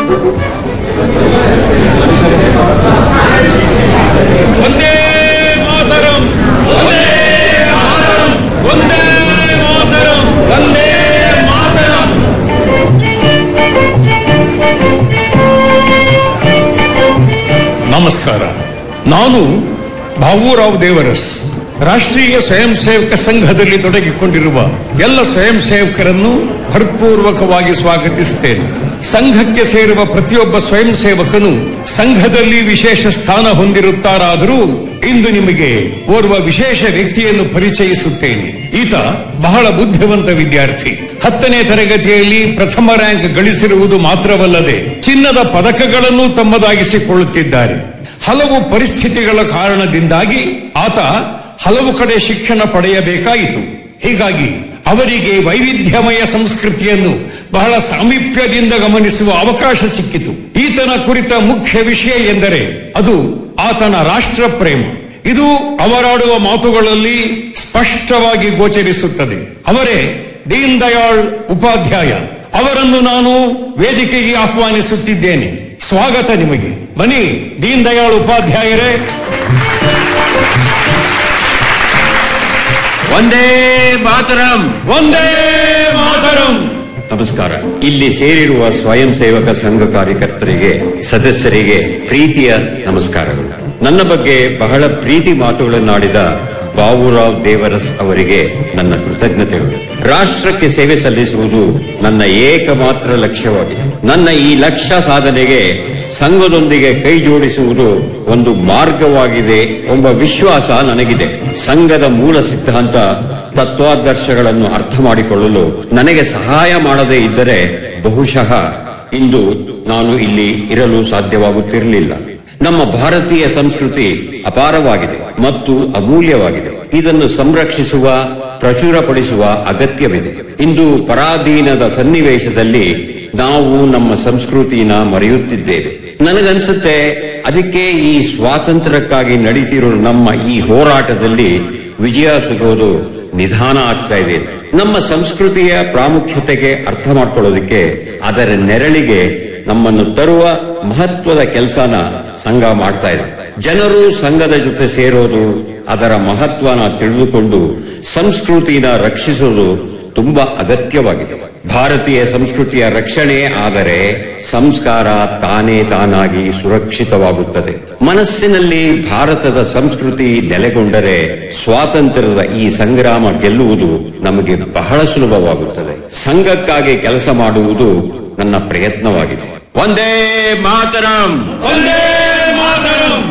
ಒಂದೇ ಮಾತರಂ ಒಂದೇ ಮಾತರಂ ಒಂದೇ ಮಾತರಂ ಒಂದೇ ಮಾತರಂ ನಮಸ್ಕಾರ ನಾನು ಭಾವೂರಾವ್ ದೇವರಸ್ ರಾಷ್ಟ್ರೀಯ ಸ್ವಯಂ ಸೇವಕ ಸಂಘದಲ್ಲಿ ತೊಡಗಿಕೊಂಡಿರುವ ಎಲ್ಲ ಸ್ವಯಂ ಸೇವಕರನ್ನು ಭರಪೂರ್ವಕವಾಗಿ ಸ್ವಾಗತಿಸುತ್ತೇನೆ ಸಂಘಕ್ಕೆ ಸೇರುವ ಪ್ರತಿಯೊಬ್ಬ ಸ್ವಯಂ ಸೇವಕನು ಸಂಘದಲ್ಲಿ ವಿಶೇಷ ಸ್ಥಾನ ಹೊಂದಿರುತ್ತಾರಾದರೂ ಇಂದು ನಿಮಗೆ ಓರ್ವ ವಿಶೇಷ ವ್ಯಕ್ತಿಯನ್ನು ಪರಿಚಯಿಸುತ್ತೇನೆ ಈತ ಬಹಳ ಬುದ್ಧಿವಂತ ವಿದ್ಯಾರ್ಥಿ ಹತ್ತನೇ ತರಗತಿಯಲ್ಲಿ ಪ್ರಥಮ ರ್ಯಾಂಕ್ ಗಳಿಸಿರುವುದು ಮಾತ್ರವಲ್ಲದೆ ಚಿನ್ನದ ಪದಕಗಳನ್ನು ತಮ್ಮದಾಗಿಸಿಕೊಳ್ಳುತ್ತಿದ್ದಾರೆ ಹಲವು ಪರಿಸ್ಥಿತಿಗಳ ಕಾರಣದಿಂದಾಗಿ ಆತ ಹಲವು ಕಡೆ ಶಿಕ್ಷಣ ಪಡೆಯಬೇಕಾಯಿತು ಹೀಗಾಗಿ ಅವರಿಗೆ ವೈವಿಧ್ಯಮಯ ಸಂಸ್ಕೃತಿಯನ್ನು ಬಹಳ ಸಾಮೀಪ್ಯದಿಂದ ಗಮನಿಸುವ ಅವಕಾಶ ಸಿಕ್ಕಿತು ಈತನ ಕುರಿತ ಮುಖ್ಯ ವಿಷಯ ಎಂದರೆ ಅದು ಆತನ ರಾಷ್ಟ್ರ ಪ್ರೇಮ ಇದು ಅವರಾಡುವ ಮಾತುಗಳಲ್ಲಿ ಸ್ಪಷ್ಟವಾಗಿ ಗೋಚರಿಸುತ್ತದೆ ಅವರೇ ದೀನ್ ದಯಾಳ್ ಉಪಾಧ್ಯಾಯ ಅವರನ್ನು ನಾನು ವೇದಿಕೆಗೆ ಆಹ್ವಾನಿಸುತ್ತಿದ್ದೇನೆ ಸ್ವಾಗತ ನಿಮಗೆ ಬನ್ನಿ ದೀನ್ ದಯಾಳ್ ಉಪಾಧ್ಯಾಯರೇ ಒಂದೇ ಮಾತರಂ ಒಂದೇ ಮಾತರಂ ನಮಸ್ಕಾರ ಇಲ್ಲಿ ಸೇರಿರುವ ಸ್ವಯಂ ಸೇವಕ ಸಂಘ ಕಾರ್ಯಕರ್ತರಿಗೆ ಸದಸ್ಯರಿಗೆ ಪ್ರೀತಿಯ ನಮಸ್ಕಾರಗಳು ನನ್ನ ಬಗ್ಗೆ ಬಹಳ ಪ್ರೀತಿ ಮಾತುಗಳನ್ನಾಡಿದ ಬಾಬುರಾವ್ ದೇವರಸ್ ಅವರಿಗೆ ನನ್ನ ಕೃತಜ್ಞತೆಗಳು ರಾಷ್ಟ್ರಕ್ಕೆ ಸೇವೆ ಸಲ್ಲಿಸುವುದು ನನ್ನ ಏಕಮಾತ್ರ ಲಕ್ಷ್ಯವಾಗಿದೆ ನನ್ನ ಈ ಲಕ್ಷ್ಯ ಸಾಧನೆಗೆ ಸಂಘದೊಂದಿಗೆ ಕೈ ಜೋಡಿಸುವುದು ಒಂದು ಮಾರ್ಗವಾಗಿದೆ ಎಂಬ ವಿಶ್ವಾಸ ನನಗಿದೆ ಸಂಘದ ಮೂಲ ಸಿದ್ಧಾಂತ ತತ್ವಾದರ್ಶಗಳನ್ನು ಅರ್ಥ ಮಾಡಿಕೊಳ್ಳಲು ನನಗೆ ಸಹಾಯ ಮಾಡದೇ ಇದ್ದರೆ ಬಹುಶಃ ಇಂದು ನಾನು ಇಲ್ಲಿ ಇರಲು ಸಾಧ್ಯವಾಗುತ್ತಿರಲಿಲ್ಲ ನಮ್ಮ ಭಾರತೀಯ ಸಂಸ್ಕೃತಿ ಅಪಾರವಾಗಿದೆ ಮತ್ತು ಅಮೂಲ್ಯವಾಗಿದೆ ಇದನ್ನು ಸಂರಕ್ಷಿಸುವ ಪ್ರಚುರಪಡಿಸುವ ಅಗತ್ಯವಿದೆ ಇಂದು ಪರಾಧೀನದ ಸನ್ನಿವೇಶದಲ್ಲಿ ನಾವು ನಮ್ಮ ಸಂಸ್ಕೃತಿನ ಮರೆಯುತ್ತಿದ್ದೇವೆ ನನಗನ್ಸುತ್ತೆ ಅದಕ್ಕೆ ಈ ಸ್ವಾತಂತ್ರ್ಯಕ್ಕಾಗಿ ನಡೀತಿರೋ ನಮ್ಮ ಈ ಹೋರಾಟದಲ್ಲಿ ವಿಜಯ ಸಿಗೋದು ನಿಧಾನ ಆಗ್ತಾ ಇದೆ ಅಂತ. ನಮ್ಮ ಸಂಸ್ಕೃತಿಯ ಪ್ರಾಮುಖ್ಯತೆಗೆ ಅರ್ಥ ಮಾಡ್ಕೊಳ್ಳೋದಕ್ಕೆ ಅದರ ನೆರಳಿಗೆ ನಮ್ಮನ್ನು ತರುವ ಮಹತ್ವದ ಕೆಲಸನ ಸಂಘ ಮಾಡ್ತಾ ಇದೆ ಜನರು ಸಂಘದ ಜೊತೆ ಸೇರೋದು ಅದರ ಮಹತ್ವನ ತಿಳಿದುಕೊಂಡು ಸಂಸ್ಕೃತಿನ ರಕ್ಷಿಸೋದು ತುಂಬಾ ಅಗತ್ಯವಾಗಿದೆ ಭಾರತೀಯ ಸಂಸ್ಕೃತಿಯ ರಕ್ಷಣೆ ಆದರೆ ಸಂಸ್ಕಾರ ತಾನೇ ತಾನಾಗಿ ಸುರಕ್ಷಿತವಾಗುತ್ತದೆ ಮನಸ್ಸಿನಲ್ಲಿ ಭಾರತದ ಸಂಸ್ಕೃತಿ ನೆಲೆಗೊಂಡರೆ ಸ್ವಾತಂತ್ರ್ಯದ ಈ ಸಂಗ್ರಾಮ ಗೆಲ್ಲುವುದು ನಮಗೆ ಬಹಳ ಸುಲಭವಾಗುತ್ತದೆ ಸಂಘಕ್ಕಾಗಿ ಕೆಲಸ ಮಾಡುವುದು ನನ್ನ ಪ್ರಯತ್ನವಾಗಿದೆ ಒಂದೇ ಮಾತರಂ ಒಂದೇ ಮಾತರಂ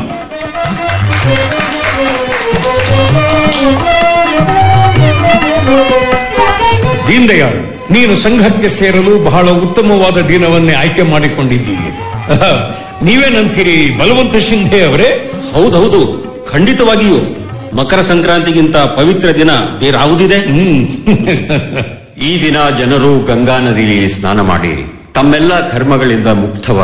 ದೀನ್ ದಯಾಳ್ ನೀನು ಸಂಘಕ್ಕೆ ಸೇರಲು ಬಹಳ ಉತ್ತಮವಾದ ದಿನವನ್ನೇ ಆಯ್ಕೆ ಮಾಡಿಕೊಂಡಿದ್ದೀರಿ ಅಹ, ನೀವೇನಂತೀರಿ ಬಲವಂತ ಶಿಂಧೆ ಅವರೇ ಹೌದೌದು ಖಂಡಿತವಾಗಿಯೂ ಮಕರ ಸಂಕ್ರಾಂತಿಗಿಂತ ಪವಿತ್ರ ದಿನ ಬೇರಾವುದಿದೆ ಹ್ಮ್ ಈ ದಿನ ಜನರು ಗಂಗಾ ನದಿಯಲ್ಲಿ ಸ್ನಾನ ಮಾಡಿ ತಮ್ಮೆಲ್ಲ ಕರ್ಮಗಳಿಂದ ಮುಕ್ತವಾಗಿ